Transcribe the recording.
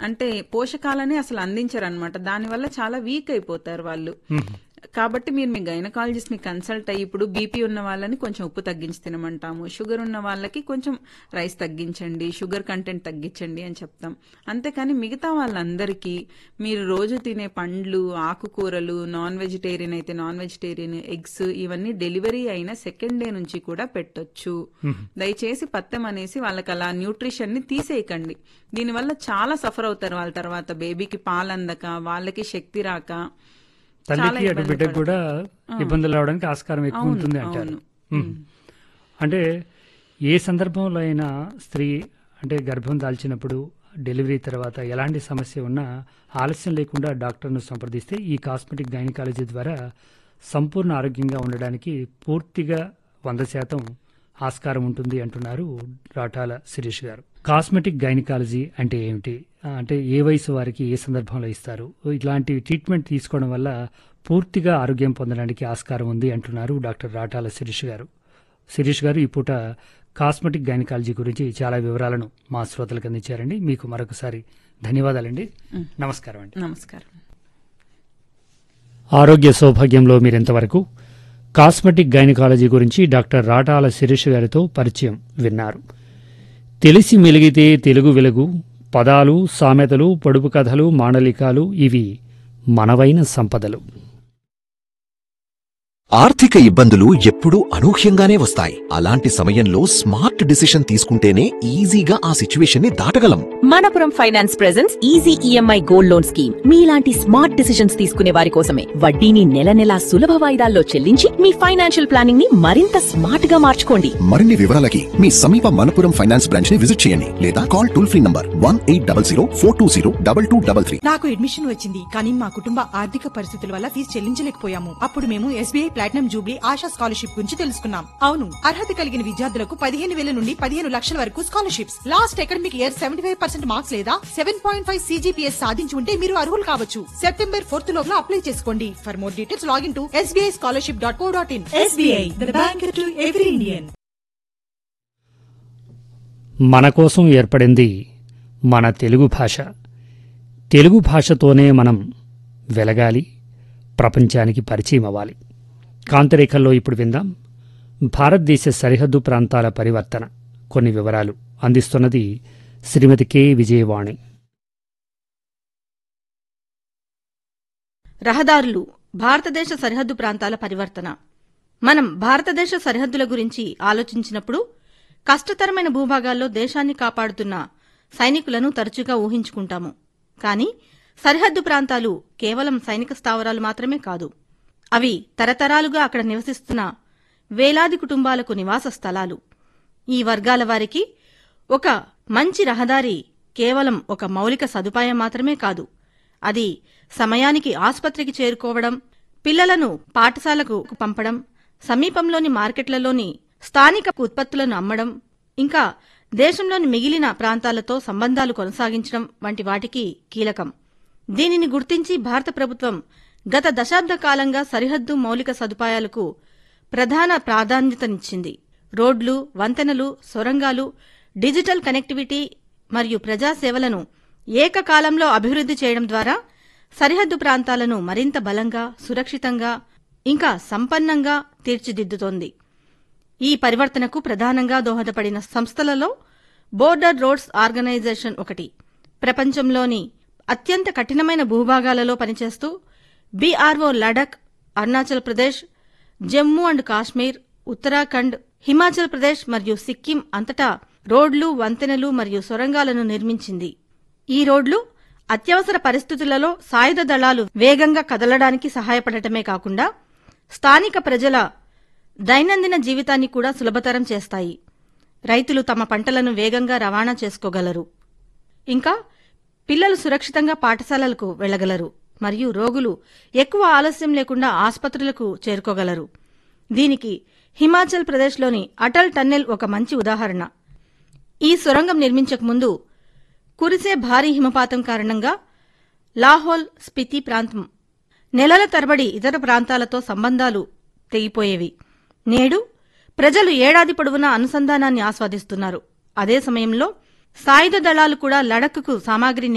అంటే పోషకాలని అసలు అందించరు అనమాట దానివల్ల చాలా వీక్ అయిపోతారు వాళ్ళు కాబట్టి మీరు మీ గైనకాలజిస్ట్ ని కన్సల్ట్ అయ్యి ఇప్పుడు బీపీ ఉన్న వాళ్ళని కొంచెం ఉప్పు తగ్గించి తినమంటాము షుగర్ ఉన్న వాళ్ళకి కొంచెం రైస్ తగ్గించండి షుగర్ కంటెంట్ తగ్గించండి అని చెప్తాం అంతేకాని మిగతా వాళ్ళందరికీ మీరు రోజు తినే పండ్లు ఆకుకూరలు నాన్ వెజిటేరియన్ అయితే నాన్ వెజిటేరియన్ ఎగ్స్ ఇవన్నీ డెలివరీ అయిన సెకండ్ డే నుంచి కూడా పెట్టొచ్చు దయచేసి పత్తెం అనేసి వాళ్ళకి అలా న్యూట్రిషన్ ని తీసేయకండి దీనివల్ల చాలా సఫర్ అవుతారు వాళ్ళ తర్వాత బేబీకి పాలందక వాళ్ళకి శక్తి రాక చాలా తల్లికి అటు ఇబ్బంది బిడ్డకు కూడా ఇబ్బందులు రావడానికి ఆస్కారం ఎక్కువ ఉంటుంది అంటారు అవును. మ్మ్. అంటే ఏ సందర్భంలో అయినా స్త్రీ అంటే గర్భం దాల్చినప్పుడు డెలివరీ తర్వాత ఎలాంటి సమస్య ఉన్నా ఆలస్యం లేకుండా డాక్టర్ను సంప్రదిస్తే ఈ కాస్మెటిక్ గైనకాలజీ ద్వారా సంపూర్ణ ఆరోగ్యంగా ఉండడానికి పూర్తిగా వంద శాతం ఆస్కారం ఉంటుంది అంటున్నారు రాటాల శిరీష్ గారు కాస్మెటిక్ గైనకాలజీ అంటే ఏమిటి ఆ, అంటే ఏ వయసు వారికి ఏ సందర్భంలో ఇస్తారు ఇట్లాంటి ట్రీట్మెంట్ తీసుకోవడం వల్ల పూర్తిగా ఆరోగ్యం పొందడానికి ఆస్కారం ఉంది అంటున్నారు డాక్టర్ రాటాల శిరీష్ గారు శిరీష్ గారు ఈ పూట కాస్మెటిక్ గైనకాలజీ గురించి చాలా వివరాలను మా శ్రోతలకు అందించారండి మీకు మరొకసారి ధన్యవాదాలండి నమస్కారం అండి నమస్కారం ఆరోగ్య సౌభాగ్యంలో మీరింతవరకు కాస్మెటిక్ గైనకాలజీ గురించి డాక్టర్ రాటాల శిరీష్ గారితో పరిచయం విన్నారు తెలిసి మెలిగితే తెలుగు వెలుగు పదాలు సామెతలు పొడుపు కథలు మాండలికాలు ఇవి మనవైన సంపదలు ఆర్థిక ఇబ్బందులు ఎప్పుడూ అనూహ్యంగానే వస్తాయి అలాంటి సమయంలో స్మార్ట్ డిసిషన్ తీసుకుంటేనే ఈజీగా ఆ సిచ్యువేషన్ ని దాటగలం Manappuram finance presents easy EMI gold loan scheme మీలాంటి స్మార్ట్ డిసిషన్స్ తీసుకునే వారి కోసమే వడ్డీని నెల నెలా సులభ వాయిదాల్లో చెల్లించి మీ ఫైనాన్షియల్ ప్లానింగ్ ని మరింత స్మార్ట్ గా మార్చుకోండి మరిన్ని వివరాలకి మీ సమీప మనపురం ఫైనాన్స్ బ్రాంచ్ ని విజిట్ చేయండి లేదా call toll free number one eight double zero four two zero double two double three నాకు అడ్మిషన్ వచ్చింది కానీ మా కుటుంబ ఆర్థిక పరిస్థితుల వల్ల ఫీజు చెల్లించలేకపోయాము అప్పుడు మేము SBI platinum jubilee Asha scholarship గురించి తెలుసుకున్నాం అవును అర్హత కలిగిన విద్యార్థులకు పదిహేను వేల నుండి పదిహేను లక్షల వరకు scholarships last academic year seventy five percent marks లేదా సెవెన్ పాయింట్ ఫైవ్ సీజీపీఎస్ సాధించి ఉంటే మీరు అర్హులు కావచ్చు సెప్టెంబర్ ఫోర్త్ లోపల అప్లై చేసుకోండి for more details login to SBI scholarship dot co dot in SBI the bank to every Indian మన కోసం ఏర్పడింది మన తెలుగు భాష తెలుగు భాషతోనే మనం వెలగాలి ప్రపంచానికి పరిచయం అవ్వాలి కాంతరేఖల్లో ఇప్పుడు విందాం భారతదేశ సరిహద్దు ప్రాంతాల పరివర్తన కొన్ని వివరాలు అందిస్తున్నది శ్రీమతి కె విజయవాణి రహదారులు భారతదేశ సరిహద్దు ప్రాంతాల పరివర్తన మనం భారతదేశ సరిహద్దుల గురించి ఆలోచించినప్పుడు కష్టతరమైన భూభాగాల్లో దేశాన్ని కాపాడుతున్న సైనికులను తరచుగా ఊహించుకుంటాము కానీ సరిహద్దు ప్రాంతాలు కేవలం సైనిక స్థావరాలు మాత్రమే కాదు అవి తరతరాలుగా అక్కడ నివసిస్తున్న వేలాది కుటుంబాలకు నివాస స్థలాలు ఈ వర్గాల వారికి ఒక మంచి రహదారి కేవలం ఒక మౌలిక సదుపాయం మాత్రమే కాదు అది సమయానికి ఆసుపత్రికి చేరుకోవడం పిల్లలను పాఠశాలకు పంపడం సమీపంలోని మార్కెట్లలోని స్థానిక ఉత్పత్తులను అమ్మడం ఇంకా దేశంలోని మిగిలిన ప్రాంతాలతో సంబంధాలు కొనసాగించడం వంటి వాటికి కీలకం దీనిని గుర్తించి భారత ప్రభుత్వం గత దశాబ్ద కాలంగా సరిహద్దు మౌలిక సదుపాయాలకు ప్రధాన ప్రాధాన్యతనిచ్చింది రోడ్లు వంతెనలు సొరంగాలు డిజిటల్ కనెక్టివిటీ మరియు ప్రజాసేవలను ఏకకాలంలో అభివృద్ధి చేయడం ద్వారా సరిహద్దు ప్రాంతాలను మరింత బలంగా సురక్షితంగా ఇంకా సంపన్నంగా తీర్చిదిద్దుతోంది ఈ పరివర్తనకు ప్రధానంగా దోహదపడిన సంస్థలలో బోర్డర్ రోడ్స్ ఆర్గనైజేషన్ ఒకటి ప్రపంచంలోని అత్యంత కఠినమైన భూభాగాలలో పనిచేస్తూ బీఆర్ఓ లడక్ అరుణాచల్ ప్రదేశ్ జమ్మూ అండ్ కాశ్మీర్ ఉత్తరాఖండ్ హిమాచల్ ప్రదేశ్ మరియు సిక్కిం అంతటా రోడ్లు వంతెనలు మరియు సొరంగాలను నిర్మించింది ఈ రోడ్లు అత్యవసర పరిస్థితులలో సాయుధ దళాలు వేగంగా కదలడానికి సహాయపడటమే కాకుండా స్థానిక ప్రజల దైనందిన జీవితాన్ని కూడా సులభతరం చేస్తాయి రైతులు తమ పంటలను వేగంగా రవాణా చేసుకోగలరు ఇంకా పిల్లలు సురక్షితంగా పాఠశాలలకు వెళ్లగలరు మరియు రోగులు ఎక్కువ ఆలస్యం లేకుండా ఆసుపత్రులకు చేరుకోగలరు దీనికి హిమాచల్ ప్రదేశ్లోని అటల్ టన్నెల్ ఒక మంచి ఉదాహరణ ఈ సొరంగం నిర్మించక ముందు కురిసే భారీ హిమపాతం కారణంగా లాహోల్ స్పితి ప్రాంతం నెలల తరబడి ఇతర ప్రాంతాలతో సంబంధాలు తెగిపోయేవి నేడు ప్రజలు ఏడాది పొడవునా అనుసంధానాన్ని ఆస్వాదిస్తున్నారు అదే సమయంలో సాయుధ దళాలు కూడా లడఖ్కు సామాగ్రిని